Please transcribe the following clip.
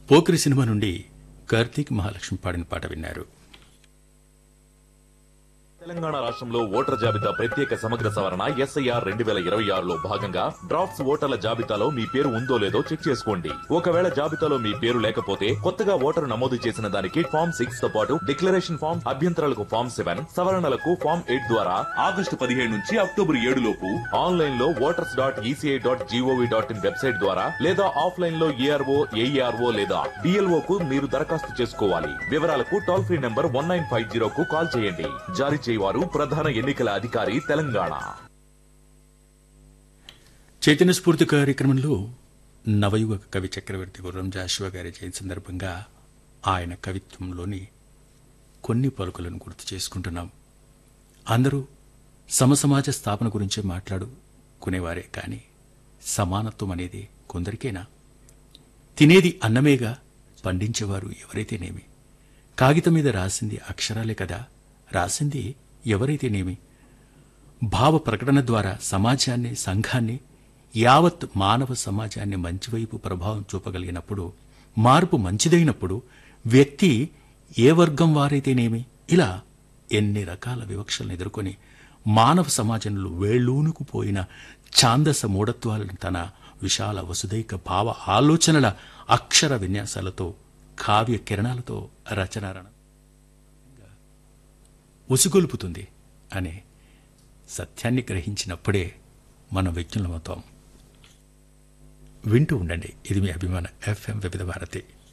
Pokiri cinema నుండి కార్తీక్ మహాలక్ష్మి పాడిన పాట విన్నారు తెలంగాణ రాష్ట్రంలో ఓటర్ జాబితా ప్రత్యేక సమగ్ర సవరణ ఎస్ఐఆర్ రెండు వేల ఇరవై ఆరులో భాగంగా డ్రాఫ్ట్స్ ఓటర్ల జాబితాలో మీ పేరు ఉందో లేదో చెక్ చేసుకోండి ఒకవేళ జాబితాలో మీ పేరు లేకపోతే కొత్తగా ఓటరు నమోదు చేసిన దానికి ఫామ్ సిక్స్ తో పాటు డిక్లరేషన్ ఫామ్ అభ్యంతరాలకు ఫామ్ సెవెన్ సవరణలకు ఫామ్ ఎయిట్ ద్వారా ఆగస్టు పదిహేడు నుంచి అక్టోబర్ ఏడు లోపు ఆన్లైన్ లో voters dot ECI dot gov dot in website ద్వారా లేదా ఆఫ్లైన్ లో ఏఆర్ఓ ఏఈఆర్ఓ లేదా డిఎల్ఓ కు మీరు దరఖాస్తు చేసుకోవాలి వివరాలకు toll free number one nine five zero కు కాల్ చేయండి జారీ చేయవారు ప్రధాన ఎన్నికల అధికారి తెలంగాణ చైతన్య స్ఫూర్తి కార్యక్రమంలో నవయుగ కవి చక్రవర్తి గుర్రం జాషువా గారి జయంతి సందర్భంగా ఆయన కవిత్వంలోని కొన్ని పలుకులను గుర్తు చేసుకుంటున్నాం అందరూ సమసమాజ స్థాపన గురించే మాట్లాడుకునేవారే కానీ సమానత్వం అనేది కొందరికేనా తినేది అన్నమేగా పండించేవారు ఎవరైతేనేమి కాగితం మీద రాసింది అక్షరాలే కదా రాసింది ఎవరైతేనేమి భావ ప్రకటన ద్వారా సమాజాన్ని సంఘాన్ని యావత్ మానవ సమాజాన్ని మంచివైపు ప్రభావం చూపగలిగినప్పుడు మార్పు మంచిదైనప్పుడు వ్యక్తి ఏ వర్గం వారైతేనేమి ఇలా ఎన్ని రకాల వివక్షలను ఎదుర్కొని మానవ సమాజంలో వేళ్ళూనుకుపోయిన ఛాందస మూఢత్వాలను తన విశాల వసుదైక భావ ఆలోచనల అక్షర విన్యాసాలతో కావ్య కిరణాలతో రచనారణ ఉసిగొల్పుతుంది అనే సత్యాన్ని గ్రహించినప్పుడే మనం వ్యక్తులమవుతాం వింటూ ఉండండి ఇది మీ అభిమాన ఎఫ్ఎం వివిధ భారతి